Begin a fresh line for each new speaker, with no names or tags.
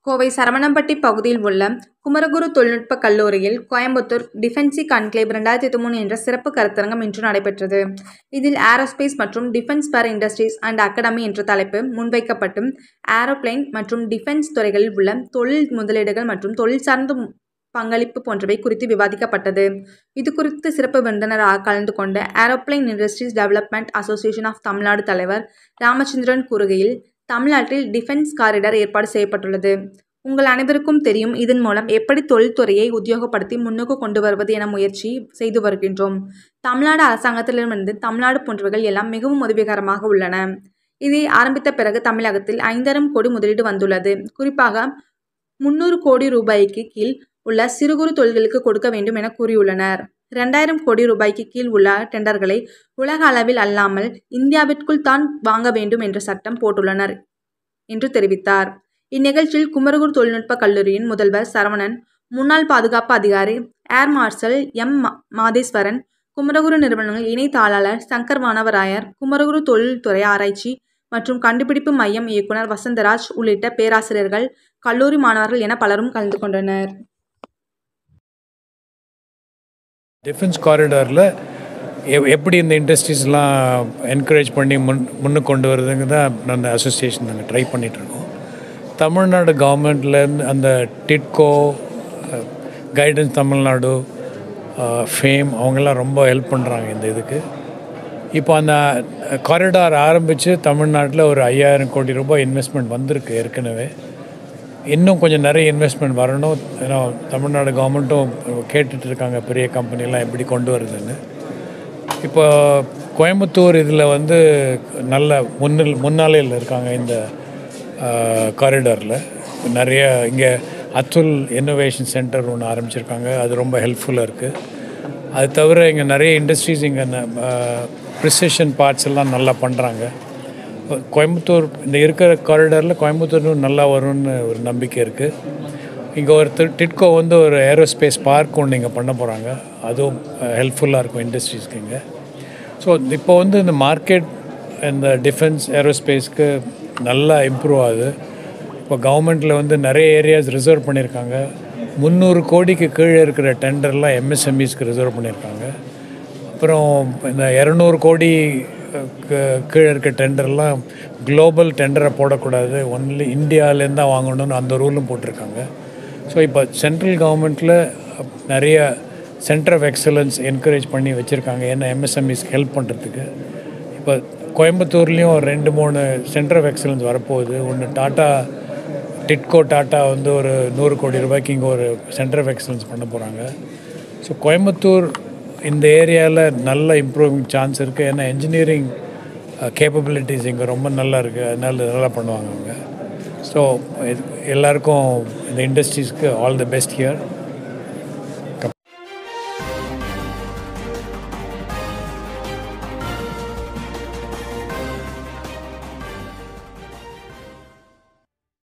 கோவை சரவணம்பட்டி பகுதியில் உள்ள குமரகுரு தொழில்நுட்பக் கல்லூரியில் கோயம்புத்தூர் டிஃபென்சி கான்க்ளேவ் ரெண்டாயிரத்தி மூணு என்ற சிறப்பு கருத்தரங்கம் இன்று நடைபெற்றது இதில் ஏரோஸ்பேஸ் மற்றும் டிஃபென்ஸ் பேர் இண்டஸ்ட்ரீஸ் அண்ட் அகாடமி என்ற தலைப்பு முன்வைக்கப்பட்டு ஏரோப்ளேன் மற்றும் டிஃபென்ஸ் துறைகளில் உள்ள தொழில் முதலீடுகள் மற்றும் தொழில் சார்ந்த பங்களிப்பு போன்றவை குறித்து விவாதிக்கப்பட்டது இது குறித்து சிறப்பு விருந்தினராக கலந்து கொண்ட aeroplane industries development association of Tamil Nadu தலைவர் ராமச்சந்திரன் கூறுகையில் தமிழ்நாட்டில் டிஃபென்ஸ் காரிடர் ஏற்பாடு செய்யப்பட்டுள்ளது உங்கள் அனைவருக்கும் தெரியும் இதன் மூலம் எப்படி தொழில்துறையை உத்தியோகப்படுத்தி முன்னுக்கு கொண்டு வருவது என முயற்சி செய்து வருகின்றோம் தமிழ்நாடு அரசாங்கத்திலிருந்து தமிழ்நாடு போன்றவைகள் எல்லாம் மிகவும் உதவிகரமாக உள்ளன இதை ஆரம்பித்த பிறகு தமிழகத்தில் ஐந்தாயிரம் கோடி முதலீடு வந்துள்ளது குறிப்பாக முன்னூறு கோடி ரூபாய்க்கு கீழ் உள்ள சிறு குறு தொழில்களுக்கு கொடுக்க வேண்டும் என கூறியுள்ளனர் இரண்டாயிரம் கோடி ரூபாய்க்கு கீழ் உள்ள டெண்டர்களை உலக அளவில் அல்லாமல் இந்தியாவிற்குள் தான் வாங்க வேண்டும் என்ற சட்டம் போட்டுள்ளனர் என்று தெரிவித்தார் இந்நிகழ்ச்சியில் குமரகுரு தொழில்நுட்ப கல்லூரியின் முதல்வர் சரவணன் முன்னாள் பாதுகாப்பு அதிகாரி air marshal M Matheswaran Kumaraguru நிறுவனங்கள் இணை தாளாளர் சங்கர் வானவராயர் குமரகுரு தொழில்துறை ஆராய்ச்சி மற்றும் கண்டுபிடிப்பு மையம் இயக்குனர் வசந்தராஜ் உள்ளிட்ட பேராசிரியர்கள் கல்லூரி மாணவர்கள் என பலரும் கலந்து கொண்டனர்
டிஃபென்ஸ் காரிடாரில் எப்படி இந்த இண்டஸ்ட்ரீஸ்லாம் என்கரேஜ் பண்ணி முன் முன்னுக்கு கொண்டு வருதுங்க தான் அந்த அசோசியேஷன் நாங்கள் ட்ரை பண்ணிகிட்ருக்கோம் தமிழ்நாடு கவர்மெண்ட்லேருந்து அந்த டிட்கோ கைடன்ஸ் தமிழ்நாடு ஃபேம் அவங்கெல்லாம் ரொம்ப ஹெல்ப் பண்ணுறாங்க இந்த இதுக்கு இப்போ அந்த காரிடார் ஆரம்பித்து தமிழ்நாட்டில் ஒரு ஐயாயிரம் கோடி ரூபாய் இன்வெஸ்ட்மெண்ட் வந்திருக்கு ஏற்கனவே இன்னும் கொஞ்சம் நிறைய இன்வெஸ்ட்மெண்ட் வரணும் ஏன்னா தமிழ்நாடு கவர்மெண்ட்டும் கேட்டுட்டு இருக்காங்க பெரிய கம்பெனிலாம் எப்படி கொண்டு வருதுன்னு இப்போ கோயம்புத்தூர் இதில் வந்து நல்ல முன்னில் முன்னாலையில் இருக்காங்க இந்த காரிடாரில் நிறைய இங்கே அத்துல் இன்னோவேஷன் சென்டர் ஒன்று ஆரம்பிச்சிருக்காங்க அது ரொம்ப ஹெல்ப்ஃபுல்லாக இருக்குது அது தவிர இங்கே நிறைய இண்டஸ்ட்ரீஸ் இங்கே ப்ரிசிஷன் பார்ட்ஸ் எல்லாம் நல்லா பண்ணுறாங்க கோயம்புத்தூர் இந்த இருக்கிற காரிடாரில் கோயம்புத்தூர் நல்லா வரும்னு ஒரு நம்பிக்கை இருக்குது இங்கே ஒரு டிட்கோ வந்து ஒரு ஏரோஸ்பேஸ் பார்க் ஒன்று இங்கே பண்ண போகிறாங்க அதுவும் ஹெல்ப்ஃபுல்லாக இருக்கும் இண்டஸ்ட்ரீஸ்க்கு இங்கே ஸோ இப்போ வந்து இந்த மார்க்கெட் இந்த டிஃபென்ஸ் ஏரோஸ்பேஸ்க்கு நல்லா இம்ப்ரூவ் ஆகுது இப்போ கவர்மெண்ட்டில் வந்து நிறைய ஏரியாஸ் ரிசர்வ் பண்ணியிருக்காங்க முந்நூறு கோடிக்கு கீழே இருக்கிற டெண்டர்லாம் எம்எஸ்எம்இஸ்க்கு ரிசர்வ் பண்ணியிருக்காங்க அப்புறம் இந்த இரநூறு கோடி கீழே இருக்க டெண்டர்லாம் குளோபல் டெண்டரை போடக்கூடாது ஒன்லி இந்தியாவிலேருந்து தான் வாங்கணும்னு அந்த ரூலும் போட்டிருக்காங்க ஸோ இப்போ சென்ட்ரல் கவர்மெண்ட்டில் நிறைய சென்டர் ஆஃப் எக்ஸலன்ஸ் என்கரேஜ் பண்ணி வச்சுருக்காங்க ஏன்னா எம்எஸ்எம்இஸ்க்கு ஹெல்ப் பண்ணுறதுக்கு இப்போ கோயம்புத்தூர்லேயும் ரெண்டு மூணு சென்டர் ஆஃப் எக்ஸலன்ஸ் வரப்போகுது ஒன்று டாட்டா டிட்கோ டாட்டா வந்து ஒரு நூறு கோடி ரூபாய்க்கு இங்கே ஒரு சென்டர் ஆஃப் எக்ஸலன்ஸ் பண்ண போகிறாங்க ஸோ கோயம்புத்தூர் இந்த ஏரியாவில் நல்ல இம்ப்ரூவிங் சான்ஸ் இருக்குது ஏன்னா என்ஜினியரிங் கேப்பபிலிட்டிஸ் இங்கே ரொம்ப நல்லா இருக்குது அதனால நல்லா பண்ணுவாங்க அவங்க ஸோ எல்லாருக்கும் இந்த இண்டஸ்ட்ரீஸ்க்கு ஆல் தி பெஸ்ட் ஹியர்